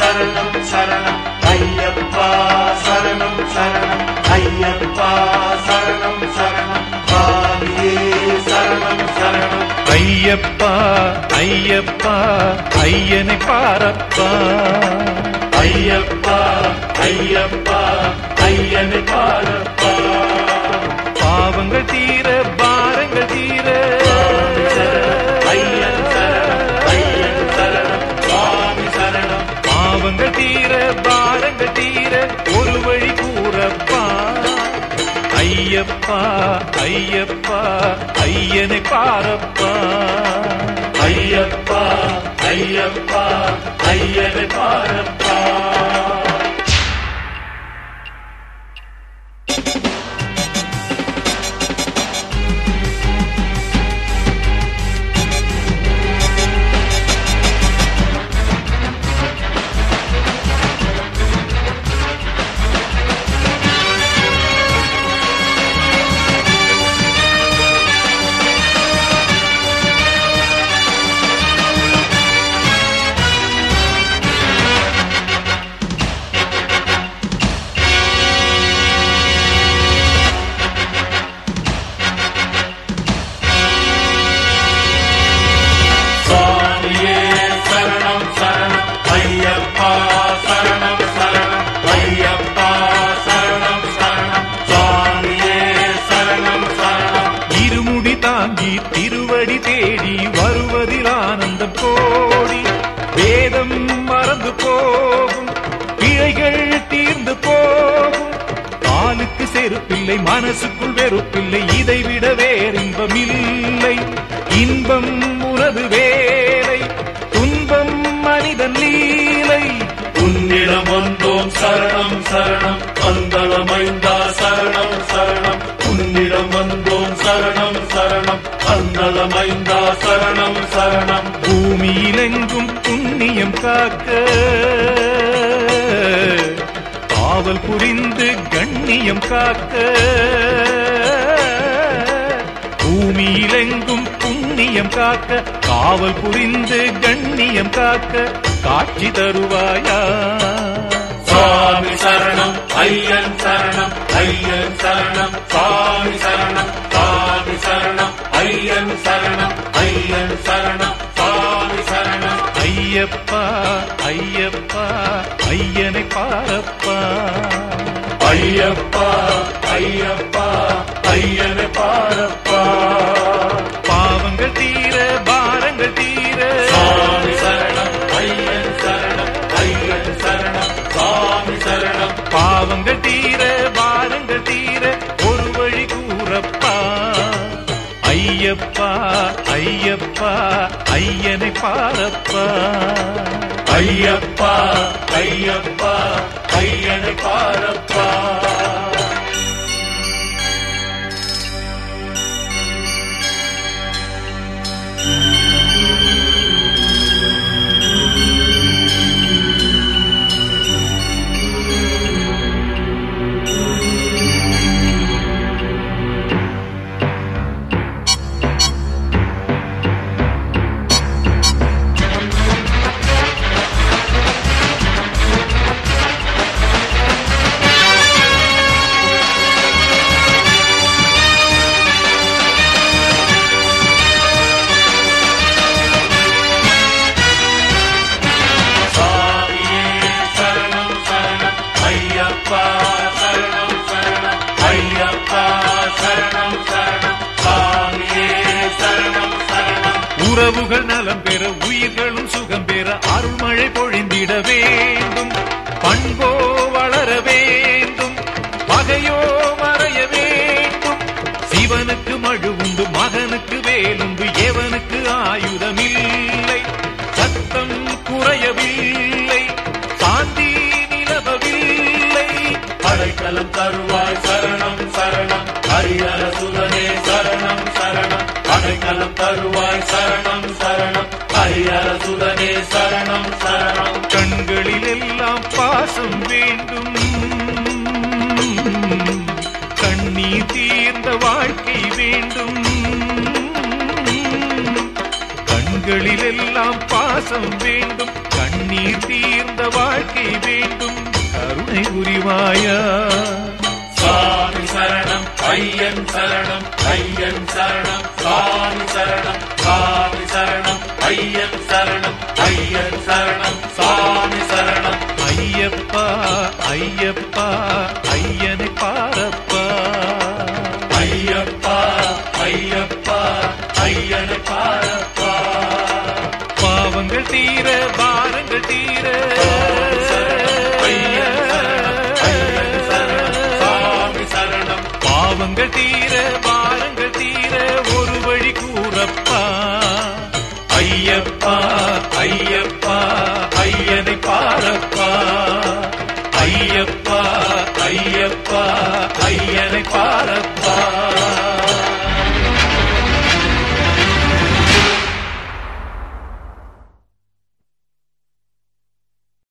சரணம் சரணம் ஐயப்பா சரணம் சரணம் ஐயப்பா சரணம் சரணம் சுவாமியே சரணம் சரணம் ஐயப்பா ஐயப்பா ஐயனை பாரப்பா ஐயப்பா ஐயப்பா ஐயனை பாரப்பா பாவங்கள் தீர பாரங்கள் தீர ஐயன் சரணம் ஐயன் சரணம் சுவாமி சரணம் பாவங்கள் தீர பாரங்கள் தீர ஒரு வழி கூறப்பா ஐயப்பா ஐயப்பா ஐயனை பாரப்பா ஐயப்பா ஐயப்பா ஐயனை பாரப்பா சுவாமியே சரணம் சரணம் ஐயப்பா சரணம் சரணம் ஐயப்பா சரணம் சரணம் சுவாமியே சரணம் சரணம் இருமுடி தாங்கி திருவடி தேடி வருவதில் ஆனந்தம் கோடி வேதம் மறந்து போகும் பிழைகள் தீர்ந்து போகும் காலுக்கு செருப்பில்லை மனசுக்குள் வெறுப்பில்லை இதைவிட வேறின்பம் இல்லை இன்பம் உனது வேலை துன்பம் மனிதன் லீலை உன்னிடம் வந்தோம் சரணம் சரணம் அந்தளமைந்தா சரணம் சரணம் உன்னிடம் வந்தோம் சரணம் சரணம் அந்தளமைந்தா சரணம் சரணம் பூமியிலெங்கும் புண்ணியம் காக்க காவல் புரிந்து கண்ணியம் காக்க பூமியிலெங்கும் புண்ணியம் காக்க காவல் புரிந்து கண்ணியம் காக்க காட்சி தருவாயா சுவாமி சரணம் ஐயன் சரணம் ஐயன் சரணம் சுவாமி சரணம் சுவாமி சரணம் ஐயன் சரணம் ஐயன் சரணம் சுவாமி சரணம் ஐயப்பா ஐயப்பா ஐயனை பாரப்பா ஐயப்பா ஐயப்பா ஐயனை பாரப்பா பாவங்கள் தீர பாரங்கள் தீர சுவாமி சரணம் ஐயன் சரணம் ஐயன் சரணம் சுவாமி சரணம் பாவங்கள் தீர பாரங்கள் தீர ஒரு வழி கூறப்பா ஐயப்பா ஐயப்பா ஐயனை பாரப்பா ஐயப்பா ஐயப்பா ஐயனை பாரப்பா சுவாமியே சரணம் சரணம் ஐயப்பா சரணம் சரணம் ஐயப்பா சரணம் சரணம் சுவாமியே சரணம் சரணம் உறவுகள் நலம் பெற உயிர்களும் சுகம் பெற அருள்மழை பொழிந்திட வேண்டும் பண்போ வளர வேண்டும் பகையோ மறைய வேண்டும் சிவனுக்கு மழு உண்டு மகனுக்கு வேலுண்டு எவனுக்கு ஆயுதமில்லை சத்தம் குறையவில்லை சாந்தி நிலவவில்லை அடைக்கலம் தருவாய் சரணம் சரணம் ஹரிஹர சுதனே சரணம் சரணம் அடைக்கலம் தருவாய் சரணம் சரணம் ஹரிஹர சுதனே சரணம் சரணம் கண்களில் எல்லாம் பாசம் வேண்டும் கண்ணீர் தீர்ந்த வாழ்க்கை வேண்டும் கண்களில் எல்லாம் பாசம் வேண்டும் கண்ணீர் தீர்ந்த வாழ்க்கை வாழ்க்கை வேண்டும் கருணை புரிவாயா சுவாமி சரணம் ஐயன் சரணம் ஐயன் சரணம் சுவாமி சரணம் சுவாமி சரணம் ஐயன் சரணம் ஐயன் சரணம் சுவாமி சரணம் ஐயப்பா ஐயப்பா ஐயனை பாரப்பா ஐயப்பா ஐயப்பா ஐயனை பாரப்பா பாவங்கள் தீர பாரங்கள் தீர ஐயன் சரணம் ஐயன் சரணம் சுவாமி சரணம் பாவங்கள் தீர